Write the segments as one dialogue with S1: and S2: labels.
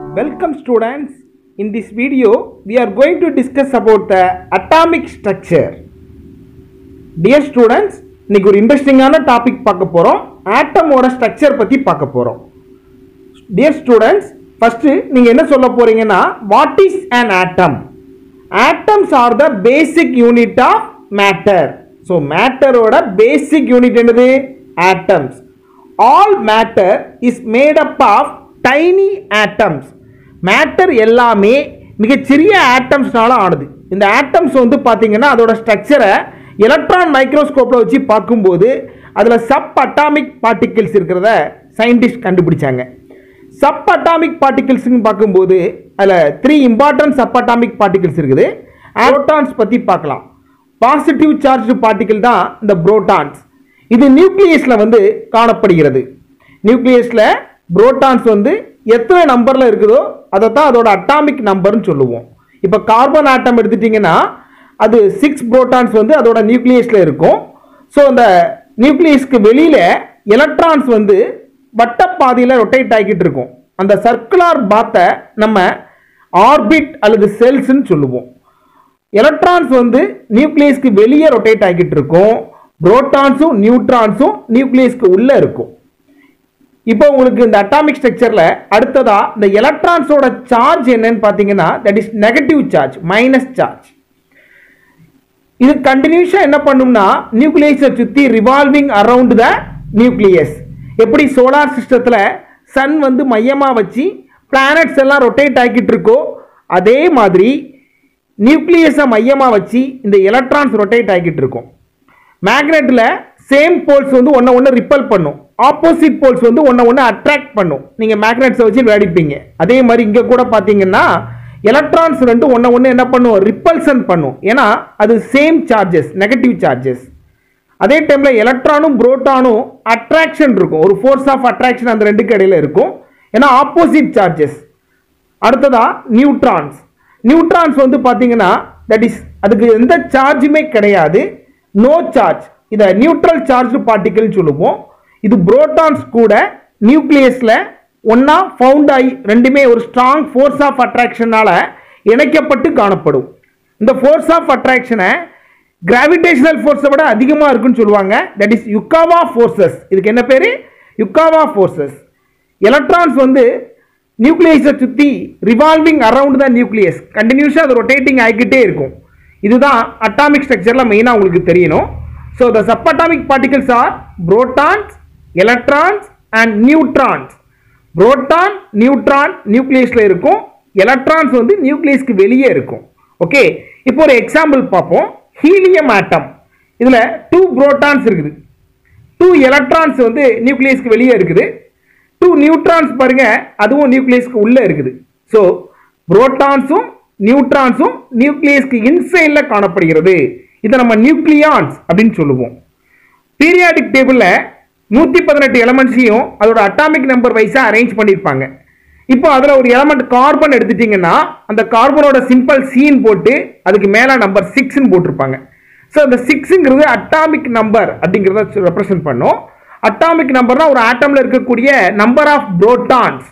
S1: Welcome students. In this video, we are going to discuss about the atomic structure. Dear students, இன்னைக்கு ஒரு இன்ட்ரெஸ்டிங்கான topic பார்க்க போகிறோம் ஆட்டமோட structure பற்றி பார்க்க போகிறோம் டியர் ஸ்டூடெண்ட்ஸ் ஃபஸ்ட்டு நீங்கள் என்ன சொல்ல போகிறீங்கன்னா what is an atom atoms are the basic unit of matter so மேட்டரோட பேசிக் யூனிட் என்னது atoms all matter is made up of tiny atoms matter எல்லாமே மிகச்சிறிய ஆட்டம்ஸ்னால ஆனது இந்த ஆட்டம்ஸ் வந்து பார்த்தீங்கன்னா அதோட ஸ்ட்ரக்சரை எலக்ட்ரான் மைக்ரோஸ்கோப்பில் வச்சு பார்க்கும்போது அதில் சப் அட்டாமிக் பார்ட்டிகிள்ஸ் இருக்கிறத சயின்டிஸ்ட் கண்டுபிடிச்சாங்க சப் அட்டாமிக் பார்ட்டிகிள்ஸ்னு பார்க்கும்போது அதில் three important subatomic particles இருக்குது புரோட்டான்ஸ் பற்றி பார்க்கலாம் பாசிட்டிவ் சார்ஜ் பார்ட்டிகிள் தான் இந்த புரோட்டான்ஸ் இது நியூக்ளியஸில் வந்து காணப்படுகிறது நியூக்ளியஸில் புரோட்டான்ஸ் வந்து எத்தனை நம்பரில் இருக்குதோ அதை தான் அதோட அட்டாமிக் நம்பர்னு சொல்லுவோம் இப்போ கார்பன் ஆட்டம் எடுத்துட்டிங்கன்னா அது சிக்ஸ் புரோட்டான்ஸ் வந்து அதோட நியூக்ளியஸில் இருக்கும் ஸோ அந்த நியூக்ளியஸ்க்கு வெளியில் எலக்ட்ரான்ஸ் வந்து வட்டப்பாதையில் ரொட்டேட் ஆகிட்டு இருக்கும் அந்த சர்க்குலார் பாத்தை நம்ம ஆர்பிட் அல்லது செல்ஸ்ன்னு சொல்லுவோம் எலக்ட்ரான்ஸ் வந்து நியூக்ளியஸ்க்கு வெளியே ரொட்டேட் ஆகிட்டு இருக்கும் புரோட்டான்ஸும் நியூட்ரான்ஸும் நியூக்ளியஸ்க்கு உள்ளே இருக்கும் இப்போ உங்களுக்கு இந்த அட்டாமிக் ஸ்ட்ரக்சரில் அடுத்ததா இந்த எலக்ட்ரான்ஸோட சார்ஜ் என்னன்னு பார்த்தீங்கன்னா that is negative charge minus charge இது கண்டினியூஸாக என்ன பண்ணும்னா நியூக்ளியஸை சுற்றி ரிவால்விங் அரவுண்ட் த நியூக்ளியஸ் எப்படி சோலார் சிஸ்டத்தில் சன் வந்து மையமாக வச்சு பிளானட்ஸ் எல்லாம் ரொட்டேட் ஆக்கிட்டு இருக்கோ அதே மாதிரி நியூக்ளியஸை மையமாக வச்சு இந்த எலக்ட்ரான்ஸ் ரொட்டேட் ஆகிட்டு இருக்கும் மேக்னெட்டில் சேம் போல்ஸ் வந்து ஒன்றை ஒன்று ரிப்பல் பண்ணும் ஆப்போசிட் போல்ஸ் வந்து ஒன்றை ஒன்று அட்ராக்ட் பண்ணும் நீங்கள் மேக்னெட்ஸை வச்சு விளையாடிப்பீங்க அதே மாதிரி இங்கே கூட பார்த்தீங்கன்னா எலக்ட்ரான்ஸ் ரெண்டு ஒன்றை ஒன்று என்ன பண்ணும் ரிப்பல்சன் பண்ணும் ஏன்னா அது சேம் சார்ஜஸ் நெகட்டிவ் சார்ஜஸ் அதே டைமில் எலக்ட்ரானும் புரோட்டானும் அட்ராக்ஷன் இருக்கும் ஒரு ஃபோர்ஸ் ஆஃப் அட்ராக்ஷன் அந்த ரெண்டுக்கு இடையில இருக்கும் ஏன்னா ஆப்போசிட் சார்ஜஸ் அடுத்ததா நியூட்ரான்ஸ் நியூட்ரான்ஸ் வந்து பார்த்தீங்கன்னா தட் இஸ் அதுக்கு எந்த சார்ஜுமே கிடையாது நோ சார்ஜ் இதை நியூட்ரல் சார்ஜ் பார்ட்டிகல்னு சொல்லுவோம் இது புரோட்டான்ஸ் கூட நியூக்ளியஸில் ஒன்றா ஃபவுண்ட் ஆகி ரெண்டுமே ஒரு ஸ்ட்ராங் ஃபோர்ஸ் ஆஃப் அட்ராக்ஷனால் இணைக்கப்பட்டு காணப்படும் இந்த ஃபோர்ஸ் ஆஃப் அட்ராக்ஷனை கிராவிடேஷனல் ஃபோர்ஸை விட அதிகமாக இருக்குன்னு சொல்லுவாங்க தட் இஸ் யுக்காவா ஃபோர்ஸஸ் இதுக்கு என்ன பேர் யுக்காவா ஃபோர்ஸஸ் எலக்ட்ரான்ஸ் வந்து நியூக்ளியஸை சுற்றி ரிவால்விங் அரவுண்ட் த நியூக்ளியஸ் கண்டினியூஸாக அது ரொட்டேட்டிங் ஆகிக்கிட்டே இருக்கும் இதுதான் அட்டாமிக் ஸ்ட்ரக்சரில் மெயினாக உங்களுக்கு தெரியணும் so the subatomic particles are protons electrons and neutrons proton neutron நியூக்ளியஸில் இருக்கும் எலக்ட்ரான்ஸ் வந்து நியூக்ளியஸ்க்கு வெளியே இருக்கும் ஓகே இப்போ ஒரு எக்ஸாம்பிள் பார்ப்போம் ஹீலியம் ஆட்டம் இதில் டூ புரோட்டான்ஸ் இருக்குது டூ எலக்ட்ரான்ஸ் வந்து நியூக்ளியஸ்க்கு வெளியே இருக்குது டூ நியூட்ரான்ஸ் பாருங்க அதுவும் நியூக்ளியஸ்க்கு உள்ளே இருக்குது ஸோ புரோட்டான்ஸும் நியூட்ரான்ஸும் நியூக்ளியஸ்க்கு இன்சைடில் காணப்படுகிறது இதை நம்ம நியூக்ளியான்ஸ் அப்படின்னு சொல்லுவோம் பீரியாடிக் டேபிளில் நூற்றி பதினெட்டு எலமெண்ட்ஸையும் அதோட அட்டாமிக் நம்பர் வைஸாக அரேஞ்ச் பண்ணியிருப்பாங்க இப்போ அதில் ஒரு எலமெண்ட் கார்பன் எடுத்துட்டிங்கன்னா அந்த கார்பனோட சிம்பிள் சீன் போட்டு அதுக்கு மேலே நம்பர் சிக்ஸ்ன்னு போட்டிருப்பாங்க ஸோ அந்த சிக்ஸுங்கிறது அட்டாமிக் நம்பர் அப்படிங்கிறத ரெப்ரசன்ட் பண்ணும் அட்டாமிக் நம்பர்னா ஒரு ஆட்டமில் இருக்கக்கூடிய number of protons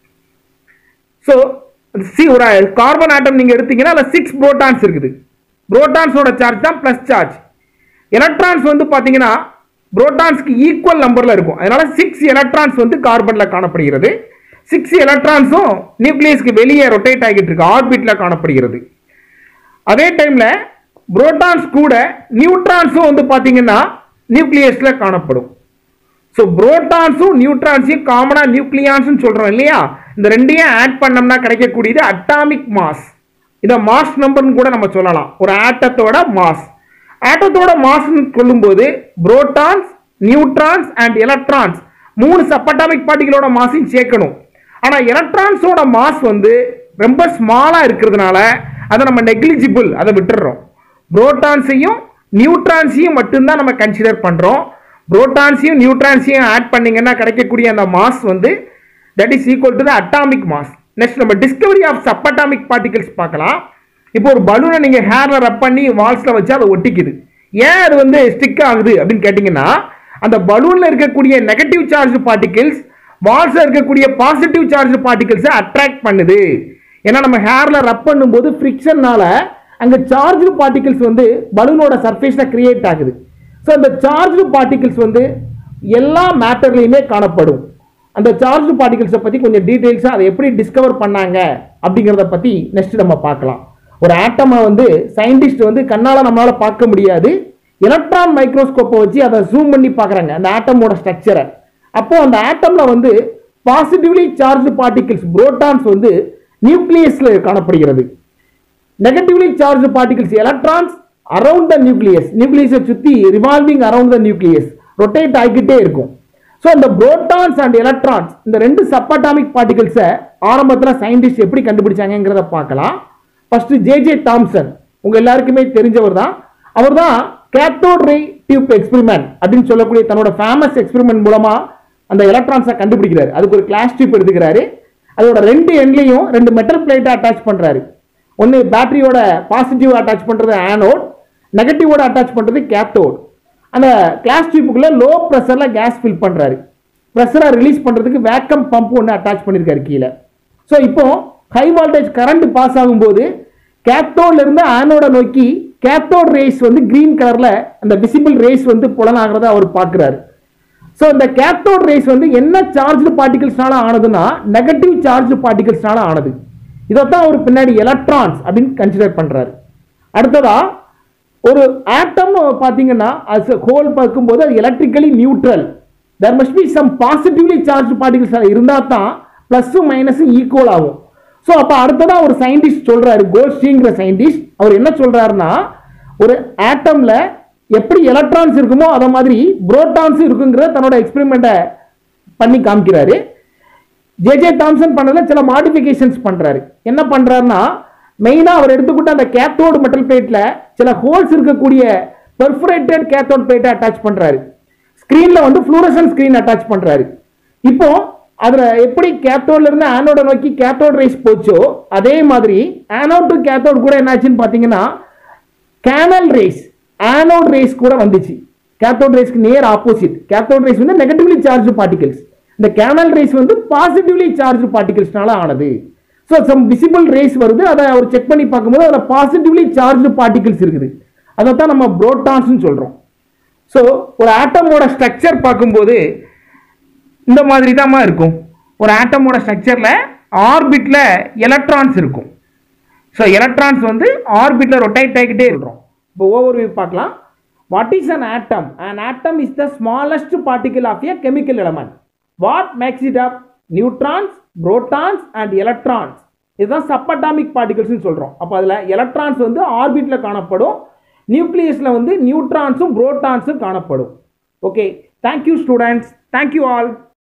S1: so C ஒரு கார்பன் ஆட்டம் நீங்கள் எடுத்தீங்கன்னா அதில் சிக்ஸ் புரோட்டான்ஸ் இருக்குது புரோட்டான்ஸோட சார்ஜ் தான் ப்ளஸ் சார்ஜ் எலக்ட்ரான்ஸ் வந்து பார்த்தீங்கன்னா புரோட்டான்ஸ்க்கு ஈக்குவல் நம்பரில் இருக்கும் அதனால சிக்ஸ் எலக்ட்ரான்ஸ் வந்து கார்பனில் காணப்படுகிறது சிக்ஸ் எலக்ட்ரான்ஸும் நியூக்ளியஸ்க்கு வெளியே ரொட்டேட் ஆகிட்டு இருக்கு ஆர்பிட்டில் காணப்படுகிறது அதே டைமில் புரோட்டான்ஸ் கூட நியூட்ரான்ஸும் வந்து பார்த்தீங்கன்னா நியூக்ளியஸில் காணப்படும் ஸோ புரோட்டான்ஸும் நியூட்ரான்ஸையும் காமனாக நியூக்ளியான்ஸ்னு சொல்கிறோம் இல்லையா இந்த ரெண்டையும் ஆட் பண்ணோம்னா கிடைக்கக்கூடியது அட்டாமிக் மாஸ் இதை மாஸ் நம்பர்னு கூட நம்ம சொல்லலாம் ஒரு ஆட்டத்தோட மாஸ் ஆட்டத்தோட மாஸ்ன்னு சொல்லும்போது புரோட்டான்ஸ் நியூட்ரான்ஸ் அண்ட் எலக்ட்ரான்ஸ் மூணு சப்பட்டாமிக் பார்ட்டிகளோட மாஸையும் சேர்க்கணும் ஆனால் எலக்ட்ரான்ஸோட மாஸ் வந்து ரொம்ப ஸ்மாலாக இருக்கிறதுனால அதை நம்ம நெக்லிஜிபிள் அதை விட்டுடுறோம் புரோட்டான்ஸையும் நியூட்ரான்ஸையும் மட்டும்தான் நம்ம கன்சிடர் பண்ணுறோம் புரோட்டான்ஸையும் நியூட்ரான்ஸையும் ஆட் பண்ணிங்கன்னா கிடைக்கக்கூடிய அந்த மாஸ் வந்து that is equal to the atomic mass next நம்ம discovery of subatomic particles பார்க்கலாம் இப்போ ஒரு பலூனை நீங்கள் ஹேரில் ரப் பண்ணி வால்ஸில் வச்சு அதை ஒட்டிக்குது ஏன் அது வந்து ஸ்டிக் ஆகுது அப்படின்னு கேட்டிங்கன்னா அந்த பலூனில் இருக்கக்கூடிய நெகட்டிவ் சார்ஜ் பார்ட்டிகிள்ஸ் வால்ஸில் இருக்கக்கூடிய பாசிட்டிவ் சார்ஜ் பார்ட்டிகல்ஸை அட்ராக்ட் பண்ணுது ஏன்னா நம்ம ஹேரில் ரப் பண்ணும்போது ஃப்ரிக்ஷன்னால அங்கே சார்ஜ் பார்ட்டிகல்ஸ் வந்து பலூனோட சர்ஃபேஸில் கிரியேட் ஆகுது ஸோ அந்த சார்ஜ் பார்ட்டிகல்ஸ் வந்து எல்லா மேட்டர்லையுமே காணப்படும் அந்த சார்ஜ் பார்ட்டிகல்ஸை பற்றி கொஞ்சம் டீட்டெயில்ஸாக அதை எப்படி டிஸ்கவர் பண்ணாங்க அப்படிங்கிறத பற்றி நெக்ஸ்ட் நம்ம பார்க்கலாம் ஒரு ஆட்டமை வந்து சயின்டிஸ்ட் வந்து கண்ணால் நம்மளால் பார்க்க முடியாது எலக்ட்ரான் மைக்ரோஸ்கோப்பை வச்சு அதை ஜூம் பண்ணி பார்க்குறாங்க அந்த ஆட்டமோட ஸ்ட்ரக்சரை அப்போ அந்த ஆட்டம்ல வந்து பாசிட்டிவ்லி சார்ஜ் பார்ட்டிகல்ஸ் புரோட்டான்ஸ் வந்து நியூக்ளியஸ்ல காணப்படுகிறது negatively charge particles electrons around the nucleus நியூக்ளியஸை சுற்றி revolving around the nucleus rotate ஆகிக்கிட்டே இருக்கும் ஸோ இந்த புரோட்டான்ஸ் அண்ட் எலக்ட்ரான்ஸ் இந்த ரெண்டு சப்பாட்டாமிக் பார்ட்டிகல்ஸை ஆரம்பத்தில் சயின்டிஸ்ட் எப்படி கண்டுபிடிச்சாங்கிறத பார்க்கலாம் ஃபர்ஸ்ட் ஜே ஜே தாம்சன் உங்க எல்லாருக்குமே தெரிஞ்சவர் தான் அவர் தான் கேத்தோட் ரே டியூப் எக்ஸ்பெரிமெண்ட் அப்படின்னு சொல்லக்கூடிய தன்னோட ஃபேமஸ் எக்ஸ்பெரிமெண்ட் மூலமா அந்த எலக்ட்ரான்ஸை கண்டுபிடிக்கிறாரு அதுக்கு ஒரு கிளாஸ் டியூப் எடுத்துக்கிறாரு அதோட ரெண்டு எண்ட்லையும் ரெண்டு மெட்டல் பிளேட்டை அட்டாச் பண்றாரு ஒன்று பேட்டரியோட பாசிட்டிவ் அட்டாச் பண்றது ஆனோட் நெகட்டிவோட அட்டாச் பண்றது கேத்தோட் அந்த கிளாஸ் டியூப்புக்குள்ள லோ ப்ரெஷர்ல கேஸ் ஃபில் பண்றாரு ப்ரெஷரை ரிலீஸ் பண்றதுக்கு வேக்கம் பம்ப் ஒன்று அட்டாச் பண்ணியிருக்காரு கீழே ஸோ இப்போ ஹை வோல்டேஜ் கரண்ட் பாஸ் ஆகும்போது கேத்தோட்ல இருந்து ஆனோட நோக்கி கேத்தோட் ரேஸ் வந்து கிரீன் கலர்ல அந்த விசிபிள் ரேஸ் வந்து புலனாகிறத அவர் பார்க்குறாரு ஸோ இந்த கேத்தோட் ரேஸ் வந்து என்ன சார்ஜ் பார்ட்டிகல்ஸ்னால ஆனதுன்னா நெகட்டிவ் சார்ஜ் பார்ட்டிகல்ஸ்னால ஆனது இதைத்தான் அவர் பின்னாடி எலக்ட்ரான்ஸ் அப்படின்னு கன்சிடர் பண்றாரு அடுத்ததா ஒரு ஆட்டம் பார்த்தீங்கன்னா அது ஹோல் பார்க்கும்போது அது electrically neutral there must be some positively charge particles இருந்தால் தான் ப்ளஸ்ஸும் மைனஸும் ஈக்குவல் ஆகும் ஸோ அப்போ அடுத்ததா ஒரு சயின்டிஸ்ட் சொல்றாரு கோல்ஸ்டிங்கிற சயின்டிஸ்ட் அவர் என்ன சொல்றாருன்னா ஒரு ஆட்டம்ல எப்படி எலக்ட்ரான்ஸ் இருக்குமோ அதை மாதிரி புரோட்டான்ஸ் இருக்குங்கிற தன்னோட எக்ஸ்பெரிமெண்ட்டை பண்ணி காமிக்கிறாரு ஜே ஜே தாம்சன் பண்ணதுல சில மாடிஃபிகேஷன்ஸ் பண்றாரு என்ன பண்றாருன்னா மெயினா அவர் எடுத்துக்கிட்ட அந்த கேத்தோடு மெட்டல் பிளேட்ல சில ஹோல்ஸ் இருக்கக்கூடிய பெர்ஃபரேட்டட் கேத்தோட் பிளேட்டை அட்டாச் பண்றாரு ஸ்கிரீன்ல வந்து ஃப்ளூரசன் ஸ்கிரீன் அட்டாச் பண்றாரு இப்போ அதுல எப்படி கேத்தோட்ல இருந்து ஆனோட நோக்கி கேத்தோட் ரேஸ் போச்சோ அதே மாதிரி ஆனோட் டு கேத்தோட் கூட என்னாச்சுன்னு பாத்தீங்கன்னா கேனல் ரேஸ் ஆனோட் ரேஸ் கூட வந்துச்சு கேத்தோட் ரேஸ்க்கு நேர் ஆப்போசிட் கேத்தோட் ரேஸ் வந்து நெகட்டிவ்லி சார்ஜ் பார்ட்டிகல்ஸ் இந்த கேனல் ரேஸ் வந்து பாசிட்டிவ்லி சார்ஜ் பார்ட்டிகல்ஸ்னால ஆனது ஸோ சம் விசிபிள் ரேஸ் வருது அதை அவர் செக் பண்ணி பார்க்கும்போது அதில் பாசிட்டிவ்லி சார்ஜ் பார்ட்டிகல்ஸ் இருக்குது அதை தான் நம்ம புரோட்டான்ஸ்னு சொல்கிறோம் ஸோ ஒரு ஆட்டமோட ஸ்ட்ரக்சர் பார்க்கும்போது இந்த மாதிரி தான்மா இருக்கும் ஒரு ஆட்டமோட ஸ்ட்ரக்சரில் ஆர்பிட்டில் எலக்ட்ரான்ஸ் இருக்கும் ஸோ எலக்ட்ரான்ஸ் வந்து ஆர்பிட்டில் ரொட்டேட் ஆகிக்கிட்டே இருக்கிறோம் இப்போ ஓவர் வியூ பார்க்கலாம் what is an atom an atom is the smallest particle of a chemical element what makes it up neutrons protons and electrons இதுதான் சப்பட்டாமிக் பார்ட்டிகல்ஸ்னு சொல்கிறோம் அப்போ அதில் எலக்ட்ரான்ஸ் வந்து ஆர்பிட்டில் காணப்படும் நியூக்ளியஸில் வந்து நியூட்ரான்ஸும் புரோட்டான்ஸும் காணப்படும் okay thank you students thank you all